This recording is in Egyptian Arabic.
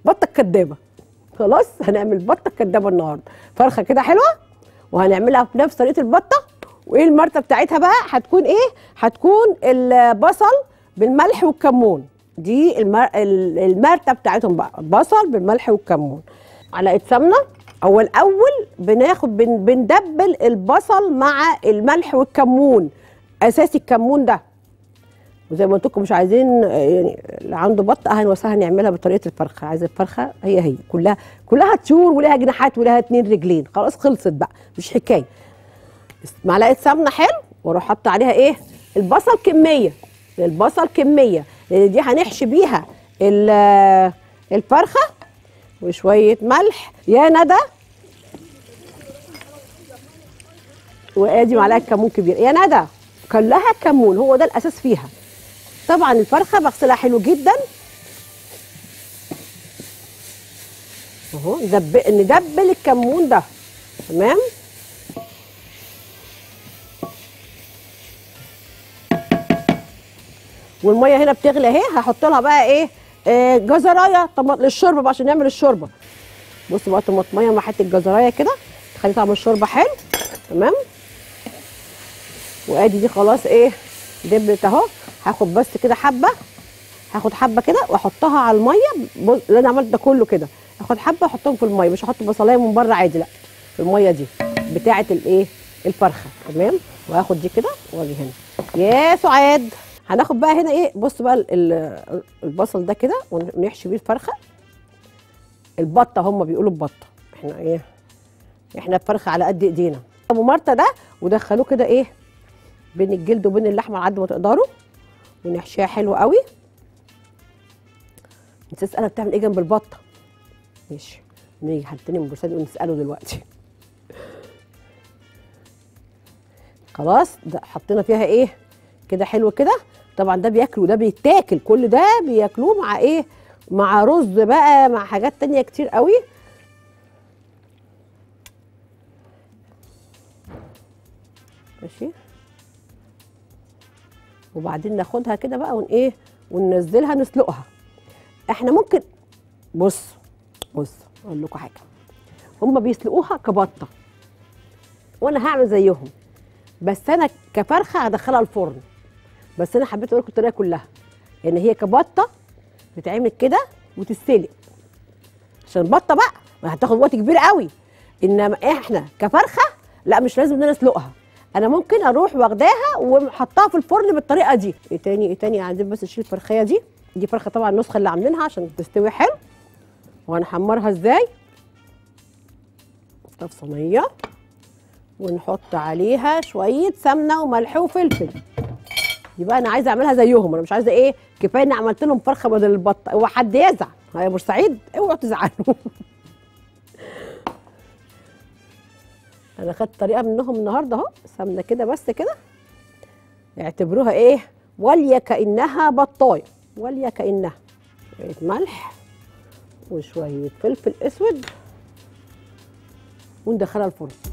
بطه كدابه خلاص هنعمل بطه كدابه النهارده فرخه كده حلوه وهنعملها بنفس طريقه البطه وايه المرته بتاعتها بقى هتكون ايه هتكون البصل بالملح والكمون دي المر... ال- المرته بتاعتهم بقى بصل بالملح والكمون معلقه سمنه اول اول بناخد بن... بندبل البصل مع الملح والكمون اساسي الكمون ده وزي ما قلت لكم مش عايزين آه، يعني اللي عنده بط اهلا وسهلا نعملها بطريقه الفرخه عايز الفرخه هي هي كلها كلها طيور ولها جناحات ولها اتنين رجلين خلاص خلصت بقى مش حكايه معلقه سمنه حلو واروح حاطه عليها ايه البصل كميه البصل كميه لان دي هنحشي بيها ال- الفرخه وشويه ملح يا ندى وادي معلقه كمون كبير يا ندى كلها كمون هو ده الاساس فيها طبعا الفرخه بغسلها حلو جدا اهو ندب- ندبل الكمون ده تمام والميه هنا بتغلي اهي هحط لها بقى ايه آه جزرايه طماط للشوربه بقى عشان نعمل الشوربه بصوا بقى طماطميه مع حته جزرايه كده تخلي طعم الشوربه حلو تمام وادي دي خلاص ايه دبلت اهو هاخد بس كده حبه هاخد حبه كده واحطها على الميه بص اللي انا عملت ده كله كده هاخد حبه واحطهم في الميه مش هحط بصلايه من بره عادي لا في الميه دي بتاعه الايه الفرخه تمام وهاخد دي كده واجي هنا يا سعاد هناخد بقى هنا ايه بص بقى ال- ال- البصل ده كده ونحشي بيه الفرخه البطه هم بيقولوا البطه احنا ايه احنا الفرخه على قد ايدينا ابو مرته ده ودخلوه كده ايه بين الجلد وبين اللحمه على قد ما تقدروا ونحشيها حلو قوي انت تسالها بتعمل ايه جنب البطه ماشي نيجي حد تاني من بورسعيد ونساله دلوقتي خلاص ده حطينا فيها ايه كده حلو كده طبعا ده بياكلوا ده بيتاكل كل ده بياكلوه مع ايه مع رز بقى مع حاجات تانية كتير قوي ماشي وبعدين ناخدها كده بقى ون ايه وننزلها نسلقها احنا ممكن بص بص اقول لكم حاجه هم بيسلقوها كبطه وانا هعمل زيهم بس انا كفرخه هدخلها الفرن بس انا حبيت اقول لكم الطريقه كلها يعني هي كبطه بتتعمل كده وتتسلق عشان البطه بقى ما هتاخد وقت كبير قوي انما احنا كفرخه لا مش لازم ان انا اسلقها انا ممكن اروح واخداها وحطها في الفرن بالطريقه دي ايه تاني ايه تاني عايزين بس نشيل الفرخيه دي دي فرخه طبعا النسخه اللي عاملينها عشان تستوي حلو وهنحمرها ازاي في صينيه ونحط عليها شويه سمنه وملح وفلفل يبقى انا عايزه اعملها زيهم انا مش عايزه ايه كفايه اني عملت لهم فرخه بدل البطه اوعى حد يزعل يا بورسعيد اوعوا تزعلوا انا خدت طريقه منهم النهارده اهو سمنه كده بس كده اعتبروها ايه ولي كانها بطايه ولي كانها شويه ملح وشويه فلفل اسود وندخلها الفرن